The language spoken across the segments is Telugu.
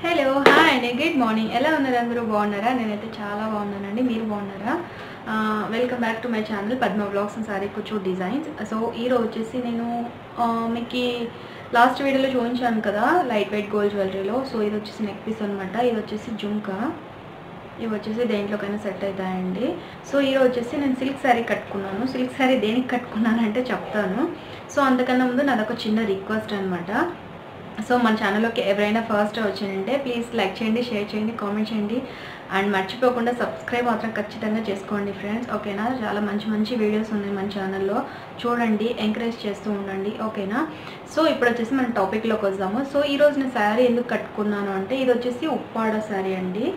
హలో హాయ్ అండి గుడ్ మార్నింగ్ ఎలా ఉన్నారు అందరూ బాగున్నారా నేనైతే చాలా బాగున్నానండి మీరు బాగున్నారా welcome back to my channel Padma blogs and sari కూర్చో డిజైన్స్ సో ఈరోజు వచ్చేసి నేను ఆ, మీకు లాస్ట్ వీడియోలో చూపించాను కదా లైట్ వెయిట్ గోల్డ్ జ్యువెలరీలో సో ఇది వచ్చేసి నెక్ పీస్ అనమాట ఇది వచ్చేసి జుంకా ఇవి వచ్చేసి దేంట్లోకైనా సెట్ అవుతాయండి సో ఈరోజు వచ్చేసి నేను సిల్క్ శారీ కట్టుకున్నాను సిల్క్ శారీ దేనికి కట్టుకున్నానంటే చెప్తాను సో అంతకన్నా ముందు నాదొక చిన్న రిక్వెస్ట్ అనమాట సో మన ఛానల్లోకి ఎవరైనా ఫస్ట్ వచ్చిందంటే ప్లీజ్ లైక్ చేయండి షేర్ చేయండి కామెంట్ చేయండి అండ్ మర్చిపోకుండా సబ్స్క్రైబ్ మాత్రం ఖచ్చితంగా చేసుకోండి ఫ్రెండ్స్ ఓకేనా చాలా మంచి మంచి వీడియోస్ ఉన్నాయి మన ఛానల్లో చూడండి ఎంకరేజ్ చేస్తూ ఉండండి ఓకేనా సో ఇప్పుడు వచ్చేసి మన టాపిక్లోకి వద్దాము సో ఈరోజు నేను శారీ ఎందుకు కట్టుకున్నాను అంటే ఇది వచ్చేసి ఉప్పాడ శారీ అండి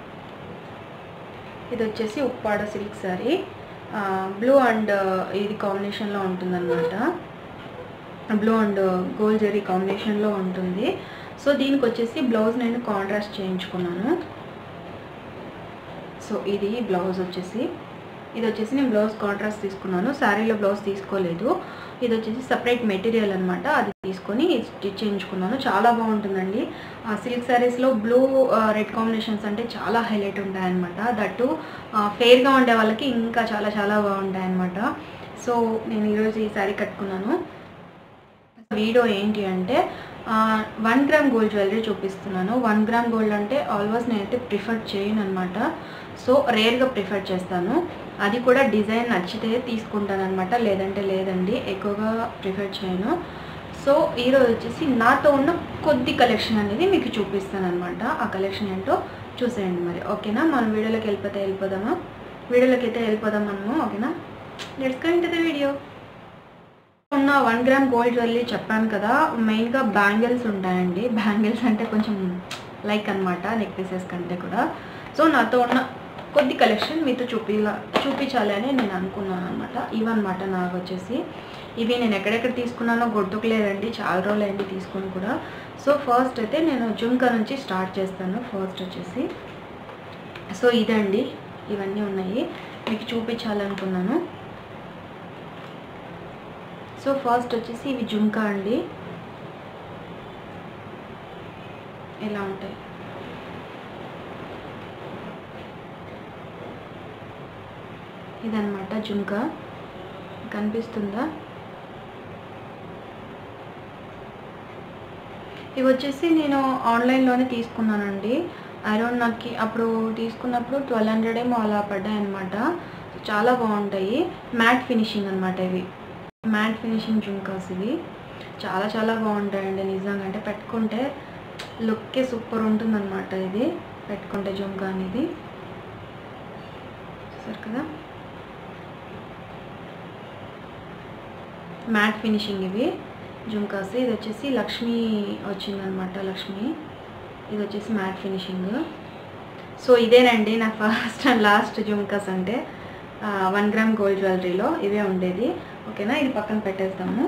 ఇది వచ్చేసి Uppada silk sari blue and ఇది కాంబినేషన్లో ఉంటుందన్నమాట బ్లూ అండ్ గోల్డ్ జెరీ కాంబినేషన్లో ఉంటుంది సో దీనికి వచ్చేసి బ్లౌజ్ నేను కాంట్రాస్ట్ చేయించుకున్నాను సో ఇది బ్లౌజ్ వచ్చేసి ఇది వచ్చేసి నేను బ్లౌజ్ కాంట్రాస్ట్ తీసుకున్నాను శారీలో బ్లౌజ్ తీసుకోలేదు ఇది వచ్చేసి సపరేట్ మెటీరియల్ అనమాట అది తీసుకొని స్టిచ్ చేయించుకున్నాను చాలా బాగుంటుందండి ఆ సిల్క్ శారీస్లో బ్లూ రెడ్ కాంబినేషన్స్ అంటే చాలా హైలైట్ ఉంటాయన్నమాట దట్టు ఫెయిర్గా ఉండే వాళ్ళకి ఇంకా చాలా చాలా బాగుంటాయన్నమాట సో నేను ఈరోజు ఈ శారీ కట్టుకున్నాను వీడియో ఏంటి అంటే వన్ గ్రామ్ గోల్డ్ జ్యువెలరీ చూపిస్తున్నాను వన్ గ్రామ్ గోల్డ్ అంటే ఆల్మోస్ట్ నేనైతే ప్రిఫర్ చేయను అనమాట సో రేర్గా ప్రిఫర్ చేస్తాను అది కూడా డిజైన్ నచ్చితే తీసుకుంటాను అనమాట లేదంటే లేదండి ఎక్కువగా ప్రిఫర్ చేయను సో ఈరోజు వచ్చేసి నాతో ఉన్న కొద్ది కలెక్షన్ అనేది మీకు చూపిస్తాను అనమాట ఆ కలెక్షన్ ఏంటో చూసేయండి మరి ఓకేనా మనం వీడియోలోకి వెళ్ళిపోతే వెళ్ళిపోదామా వీడియోలోకి అయితే వెళ్ళిపోదాం మనము ఓకేనా let's go into the video ఉన్న వన్ గ్రామ్ గోల్డ్ జ్యువెలరీ చెప్పాను కదా మెయిన్గా బ్యాంగిల్స్ ఉంటాయండి బ్యాంగిల్స్ అంటే కొంచెం లైక్ అనమాట నెక్ పీసెస్ కంటే కూడా సో నాతో ఉన్న కొద్ది కలెక్షన్ మీతో చూపిలా చూపించాలి అని నేను అనుకున్నాను అనమాట ఇవన్నమాట నాకు వచ్చేసి ఇవి నేను ఎక్కడెక్కడ తీసుకున్నానో గుర్తుకులేదండి చాలా రోజులు అయింది తీసుకుని కూడా సో ఫస్ట్ అయితే నేను జుంకా నుంచి స్టార్ట్ చేస్తాను ఫస్ట్ వచ్చేసి సో ఇదండి ఇవన్నీ ఉన్నాయి మీకు చూపించాలనుకున్నాను సో ఫస్ట్ వచ్చేసి ఇవి జుంకా అండి ఇలా ఉంటాయి ఇదన్నమాట జుంకా కనిపిస్తుందా ఇవి వచ్చేసి నేను ఆన్లైన్లోనే తీసుకున్నానండి అరౌండ్ నాకు అప్పుడు తీసుకున్నప్పుడు ట్వెల్వ్ హండ్రెడ్ ఏమో అలా పడ్డాయి అనమాట చాలా బాగుంటాయి మ్యాట్ ఫినిషింగ్ అనమాట ఇవి మ్యాట్ ఫినిషింగ్ జుంకాస్ ఇవి చాలా చాలా బాగుంటాయండి నిజంగా అంటే పెట్టుకుంటే లుక్కే సూపర్ ఉంటుందన్నమాట ఇది పెట్టుకుంటే జుంకా అనేది సరే కదా మ్యాట్ ఫినిషింగ్ ఇవి జుంకాస్ ఇది వచ్చేసి లక్ష్మి వచ్చిందనమాట లక్ష్మి ఇది వచ్చేసి మ్యాట్ ఫినిషింగ్ సో ఇదేనండి నా ఫస్ట్ అండ్ లాస్ట్ జుంకాస్ అంటే వన్ గ్రామ్ గోల్డ్ జ్యువెలరీలో ఇవే ఉండేది ఓకేనా ఇది పక్కన పెట్టేస్తాము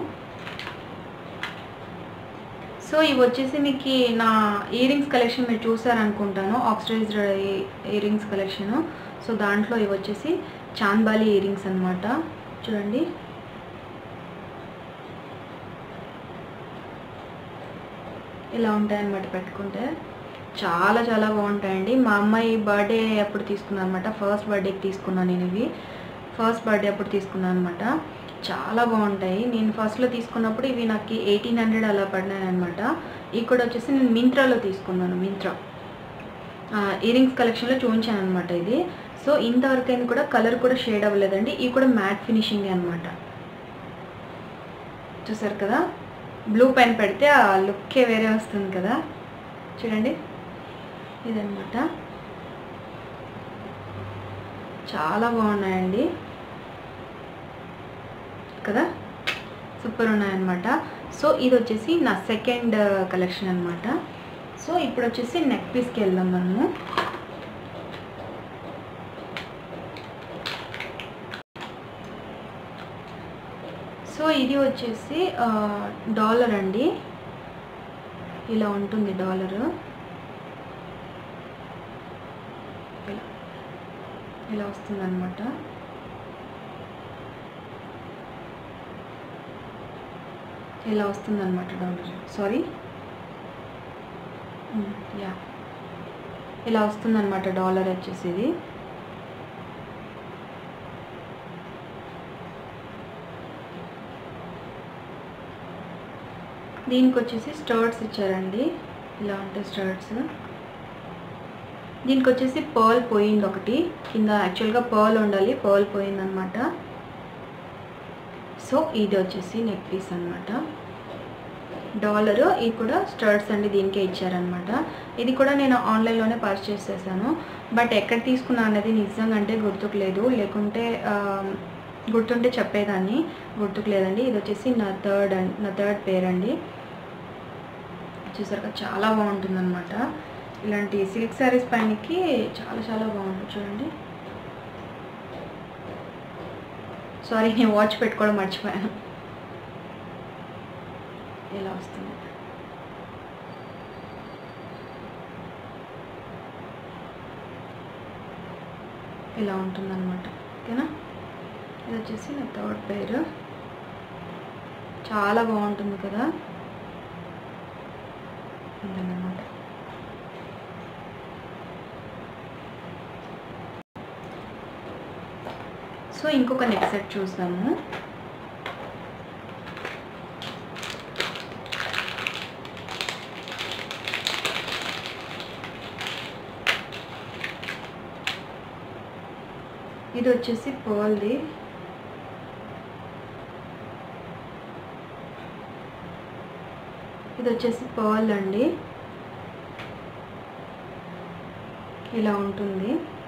సో ఇవి వచ్చేసి మీకు నా ఇయర్ రింగ్స్ కలెక్షన్ మీరు చూసారనుకుంటాను oxidised earrings collection so దాంట్లో ఇవి వచ్చేసి చాంద్బాలి ఇయర్ రింగ్స్ అనమాట చూడండి ఇలా ఉంటాయన్నమాట పెట్టుకుంటే చాలా చాలా బాగుంటాయండి మా అమ్మాయి బర్త్డే అప్పుడు తీసుకున్నాను అనమాట ఫస్ట్ బర్త్డేకి తీసుకున్నాను నేను ఇవి ఫస్ట్ బర్త్డే అప్పుడు తీసుకున్నాను అనమాట చాలా బాగుంటాయి నేను ఫస్ట్లో తీసుకున్నప్పుడు ఇవి నాకు ఎయిటీన్ హండ్రెడ్ అలా పడినాయి అనమాట ఇవి కూడా వచ్చేసి నేను మింత్రాలో తీసుకున్నాను మింత్రా ఇయర్ రింగ్స్ కలెక్షన్లో చూపించాను అనమాట ఇది సో ఇంతవరకు అయినా కూడా కలర్ కూడా షేడ్ అవ్వలేదండి ఇవి కూడా మ్యాట్ ఫినిషింగ్ అనమాట చూసారు కదా బ్లూ పెన్ పెడితే ఆ లుక్కే వేరే వస్తుంది కదా చూడండి ఇదన్నమాట చాలా బాగున్నాయండి కదా సూపర్ ఉన్నాయన్నమాట సో ఇది వచ్చేసి నా సెకండ్ కలెక్షన్ అనమాట సో ఇప్పుడు వచ్చేసి నెక్ పీస్కి వెళ్దాం మనము సో ఇది వచ్చేసి డాలర్ అండి ఇలా ఉంటుంది డాలరు ఇలా ఇలా వస్తుంది అనమాట ఇలా వస్తుంది అనమాట డాలర్ సారీ యా ఇలా వస్తుందన్నమాట డాలర్ వచ్చేసి ఇది దీనికి వచ్చేసి స్టర్ట్స్ ఇచ్చారండి ఇలా ఉంటాయి స్టర్ట్స్ దీనికి వచ్చేసి పర్ల్ పోయింది ఒకటి కింద యాక్చువల్గా పర్ల్ ఉండాలి పర్ల్ పోయిందనమాట సో ఇది వచ్చేసి నెక్ పీస్ అనమాట డాలర్ ఇది కూడా స్టర్ట్స్ అండి దీనికే ఇచ్చారనమాట ఇది కూడా నేను ఆన్లైన్లోనే పర్చేస్ చేశాను బట్ ఎక్కడ తీసుకున్నా అనేది నిజంగా అంటే గుర్తుకులేదు లేకుంటే ఆ, గుర్తుంటే చెప్పేదాన్ని గుర్తుకు లేదండి ఇది వచ్చేసి నా థర్డ్ అండ్ నా థర్డ్ పేర్ అండి చూసారు కదా చాలా బాగుంటుంది అనమాట ఇలాంటి సిల్క్ శారీస్ పైనకి చాలా చాలా బాగుంటుంది చూడండి సారీ నేను వాచ్ పెట్టుకోవడం మర్చిపోయాను ఇలా వస్తుంది ఇలా ఉంటుందన్నమాట ఓకేనా ఇది వచ్చేసి నా థర్డ్ పేరు చాలా బాగుంటుంది కదా ఇదన్నమాట సో ఇంకొక నెక్ సెట్ చూద్దాము ఇది వచ్చేసి పర్ల్ది ఇది వచ్చేసి పర్ల్ అండి ఇలా ఉంటుంది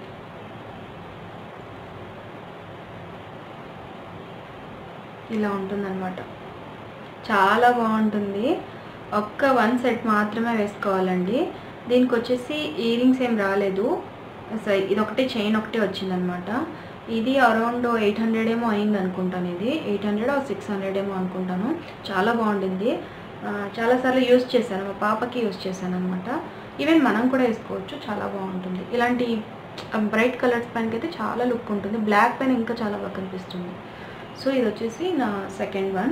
ఇలా ఉంటుందన్నమాట చాలా బాగుంటుంది ఒక్క వన్ సెట్ మాత్రమే వేసుకోవాలండి దీనికి వచ్చేసి ఇయరింగ్స్ ఏం రాలేదు స- ఇది ఒకటే చైన్ ఒకటే వచ్చిందనమాట ఇది అరౌండ్ ఎయిట్ హండ్రెడ్ ఏమో అయింది అనుకుంటాను ఇది ఎయిట్ హండ్రెడ్ సిక్స్ హండ్రెడ్ ఏమో అనుకుంటాను చాలా బాగుండింది ఆ, చాలాసార్లు యూస్ చేశాను మా పాపకి యూస్ చేశాను అనమాట ఈవెన్ మనం కూడా వేసుకోవచ్చు చాలా బాగుంటుంది ఇలాంటి బ్రైట్ కలర్స్ పైనకి అయితే చాలా లుక్ ఉంటుంది బ్లాక్ పైన ఇంకా చాలా బాగా కనిపిస్తుంది సో ఇది వచ్చేసి నా సెకండ్ వన్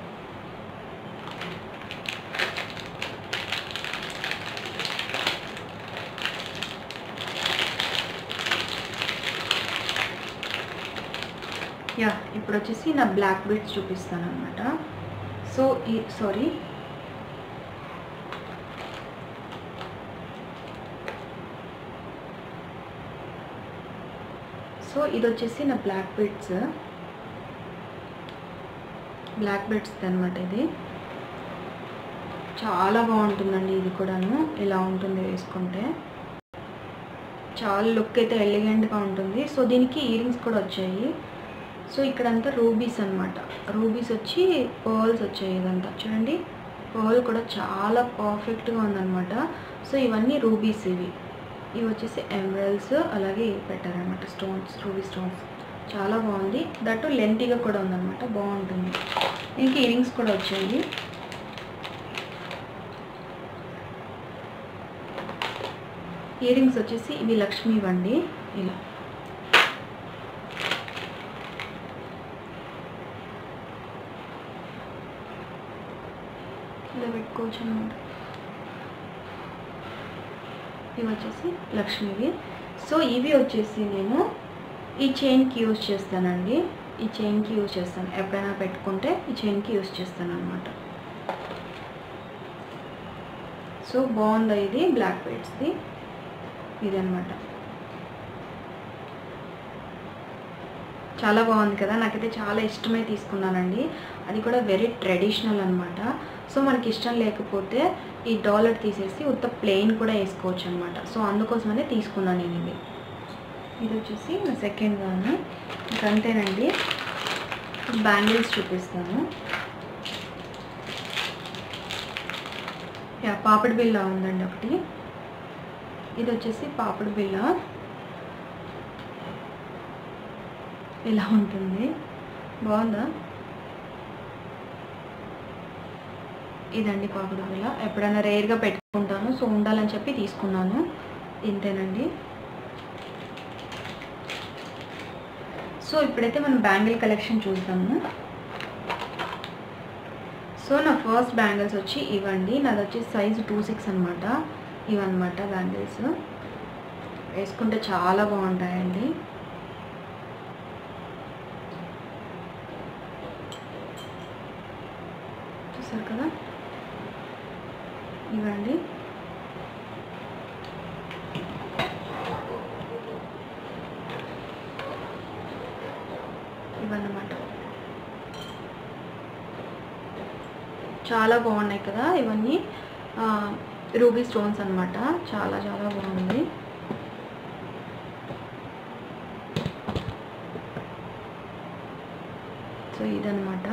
యా ఇప్పుడు వచ్చేసి నా బ్లాక్ బీడ్స్ చూపిస్తాను అనమాట సో ఈ సారీ సో ఇది వచ్చేసి నా బ్లాక్ బీడ్స్ బ్లాక్ బెడ్స్ అనమాట ఇది చాలా బాగుంటుందండి ఇది కూడాను ఇలా ఉంటుంది వేసుకుంటే చాలా లుక్ అయితే ఎలిగెంట్గా ఉంటుంది సో దీనికి ఇయరింగ్స్ కూడా వచ్చాయి సో ఇక్కడంతా రూబీస్ అనమాట రూబీస్ వచ్చి పర్ల్స్ వచ్చాయి ఇదంతా చూడండి పర్ల్ కూడా చాలా పర్ఫెక్ట్గా ఉందన్నమాట సో ఇవన్నీ రూబీస్ ఇవి ఇవి వచ్చేసి ఎమరల్స్ అలాగే ఇవి పెట్టారనమాట స్టోన్స్ రూబీ స్టోన్స్ చాలా బాగుంది దట్టు లెంతీగా కూడా ఉందన్నమాట బాగుంటుంది దీనికి ఇయరింగ్స్ కూడా వచ్చాయి ఇయరింగ్స్ వచ్చేసి ఇవి లక్ష్మీ వండి ఇలా ఇలా పెట్టుకోవచ్చు అనమాట ఇవి వచ్చేసి లక్ష్మీవి సో ఇవి వచ్చేసి నేను ఈ చైన్కి యూజ్ చేస్తానండి ఈ చైన్కి యూజ్ చేస్తాను ఎప్పుడైనా పెట్టుకుంటే ఈ చైన్కి యూజ్ చేస్తాను అనమాట సో బాగుందా ఇది బ్లాక్ బెడ్స్ది ఇది అనమాట చాలా బాగుంది కదా నాకైతే చాలా ఇష్టమై తీసుకున్నానండి అది కూడా వెరీ ట్రెడిషనల్ అనమాట సో మనకి ఇష్టం లేకపోతే ఈ డాలర్ తీసేసి ఉత్త ప్లెయిన్ కూడా వేసుకోవచ్చు అనమాట సో అందుకోసమనే తీసుకున్నాను నేను ఇది ఇది వచ్చేసి నా సెకండ్ వన్ ఇంకా అంతేనండి బ్యాంగిల్స్ చూపిస్తాను యా పాపిడి బిల్ల ఉందండి ఒకటి ఇది వచ్చేసి పాపిడి బిల్ల ఇలా ఉంటుంది బాగుందా ఇదండి పాపిడి బిల్ల ఎప్పుడైనా రేర్గా పెట్టుకుంటాను సో ఉండాలని చెప్పి తీసుకున్నాను ఇంతేనండి సో ఇప్పుడైతే మనం బ్యాంగిల్ కలెక్షన్ చూద్దాము సో నా ఫస్ట్ బ్యాంగిల్స్ వచ్చి ఇవ్వండి నాది వచ్చి సైజు టూ సిక్స్ అనమాట ఇవన్నమాట బ్యాంగిల్స్ వేసుకుంటే చాలా బాగుంటాయండి చూసారు కదా ఇవ్వండి ఇవన్నమాట చాలా బాగున్నాయి కదా ఇవన్నీ రూబీ స్టోన్స్ అన్నమాట చాలా చాలా బాగుంది సో ఇదన్నమాట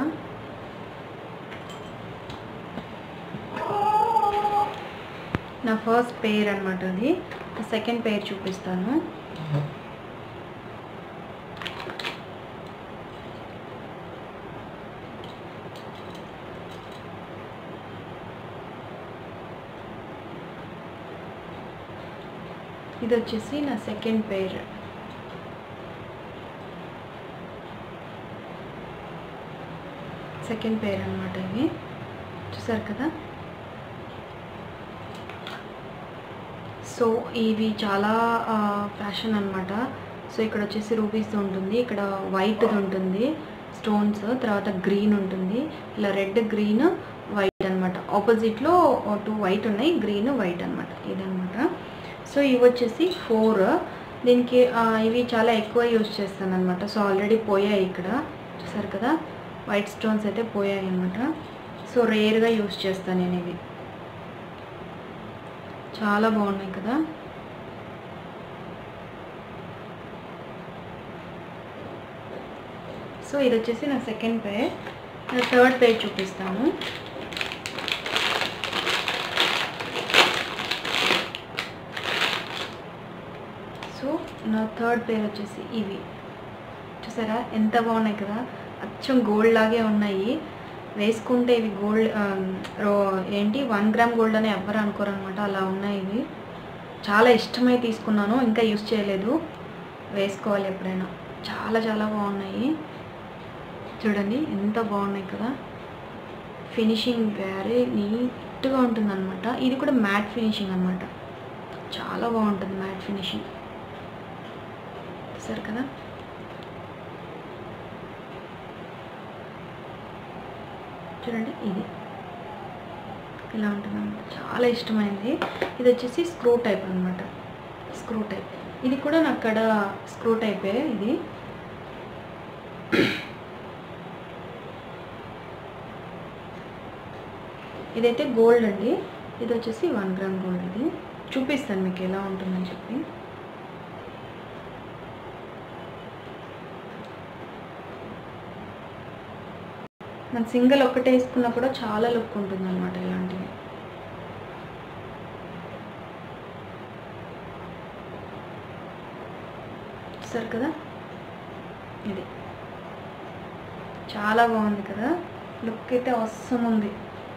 నా ఫస్ట్ పేర్ అనమాట అది సెకండ్ పేర్ చూపిస్తాను ఇది వచ్చేసి నా సెకండ్ పేర్ సెకండ్ పేర్ అనమాట ఇవి చూసారు కదా సో ఇవి చాలా ఫ్యాషన్ అనమాట సో ఇక్కడ వచ్చేసి రూపీస్ ఉంటుంది ఇక్కడ వైట్ ఉంటుంది స్టోన్స్ తర్వాత గ్రీన్ ఉంటుంది ఇలా రెడ్ గ్రీన్ వైట్ అనమాట ఆపోజిట్లో టూ వైట్ ఉన్నాయి గ్రీన్ వైట్ అనమాట ఇదనమాట సో ఇవి వచ్చేసి ఫోర్ దీనికి ఆ, ఇవి చాలా ఎక్కువ యూజ్ చేస్తాను అనమాట సో ఆల్రెడీ పోయాయి ఇక్కడ చూసారు కదా వైట్ స్టోన్స్ అయితే పోయాయి అనమాట సో రేర్గా యూజ్ చేస్తాను నేను ఇవి చాలా బాగున్నాయి కదా సో ఇది వచ్చేసి నా సెకండ్ పేర్ నా థర్డ్ పేర్ చూపిస్తాను సో నా థర్డ్ పేర్ వచ్చేసి ఇవి చూసారా ఎంత బాగున్నాయి కదా అచ్చం గోల్డ్ లాగే ఉన్నాయి వేసుకుంటే ఇవి గోల్డ్ రో ఏంటి వన్ గ్రామ్ గోల్డ్ అని ఎవ్వరు అనుకోరు అనమాట అలా ఉన్నాయి ఇవి చాలా ఇష్టమై తీసుకున్నాను ఇంకా యూస్ చేయలేదు వేసుకోవాలి ఎప్పుడైనా చాలా చాలా బాగున్నాయి చూడండి ఎంత బాగున్నాయి కదా ఫినిషింగ్ వెరీ నీట్గా ఉంటుంది అనమాట ఇది కూడా మ్యాట్ ఫినిషింగ్ అనమాట చాలా బాగుంటుంది మ్యాట్ ఫినిషింగ్ సరే కదా చూడండి ఇది ఇలా ఉంటుంది అనమాట చాలా ఇష్టమైంది ఇది వచ్చేసి స్క్రూ టైప్ అనమాట స్క్రూ టైప్ ఇది కూడా నాకు అక్కడ స్క్రూ టైపే ఇది ఇదైతే గోల్డ్ అండి ఇది వచ్చేసి వన్ గ్రామ్ గోల్డ్ ఇది చూపిస్తాను మీకు ఎలా ఉంటుందని చెప్పి మన సింగిల్ ఒక్కటే వేసుకున్నా కూడా చాలా లుక్ ఉంటుంది అనమాట ఇలాంటివి చూసారు కదా ఇది చాలా బాగుంది కదా లుక్ అయితే అవసరం ఉంది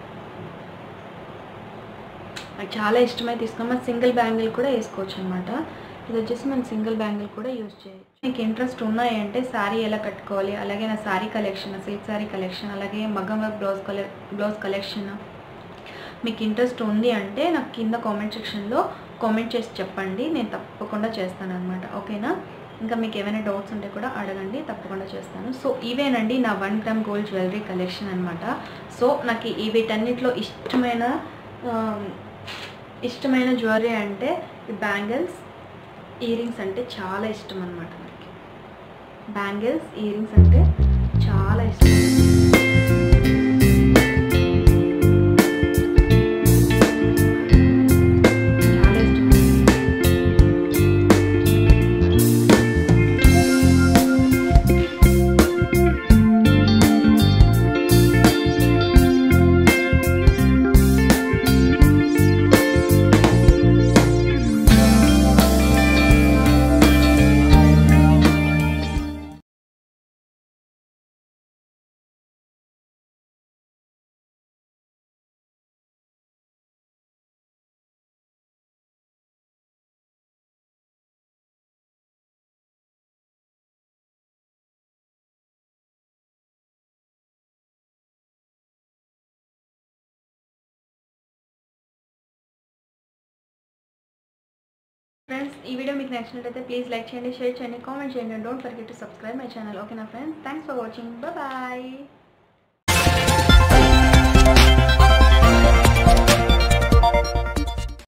నాకు చాలా ఇష్టమై తీసుకున్నాం మన సింగిల్ బ్యాంగిల్ కూడా వేసుకోవచ్చు అనమాట ఇది వచ్చేసి మన సింగిల్ బ్యాంగిల్ కూడా యూజ్ చేయొచ్చు మీకు ఇంట్రెస్ట్ ఉన్నాయి అంటే శారీ ఎలా కట్టుకోవాలి అలాగే నా sari collection silk sari collection అలాగే మగ్గం వర్క్ బ్లౌజ్ కలె బ్లౌజ్ కలెక్షన్ మీకు ఇంట్రెస్ట్ ఉంది అంటే నాకు కింద కామెంట్ సెక్షన్లో కామెంట్ చేసి చెప్పండి నేను తప్పకుండా చేస్తాను అనమాట ఓకేనా ఇంకా మీకు ఏమైనా డౌట్స్ ఉంటే కూడా అడగండి తప్పకుండా చేస్తాను సో ఇవేనండి నా one gram gold jewellery collection అనమాట సో నాకు ఈ వీటన్నిటిలో ఇష్టమైన ఆ, ఇష్టమైన జ్యువెలరీ అంటే ఈ బ్యాంగిల్స్ ఇయర్ రింగ్స్ అంటే చాలా ఇష్టం అనమాట నాకు బ్యాంగిల్స్ ఇయర్ రింగ్స్ అంటే చాలా ఇష్టం ఫ్రెండ్స్ ఈ వీడియో మీకు నచ్చినట్లయితే ప్లీజ్ లైక్ చేయండి షేర్ చేయండి కామెంట్ చేయండి don't forget to subscribe my channel ఓకేనా friends thanks for watching bye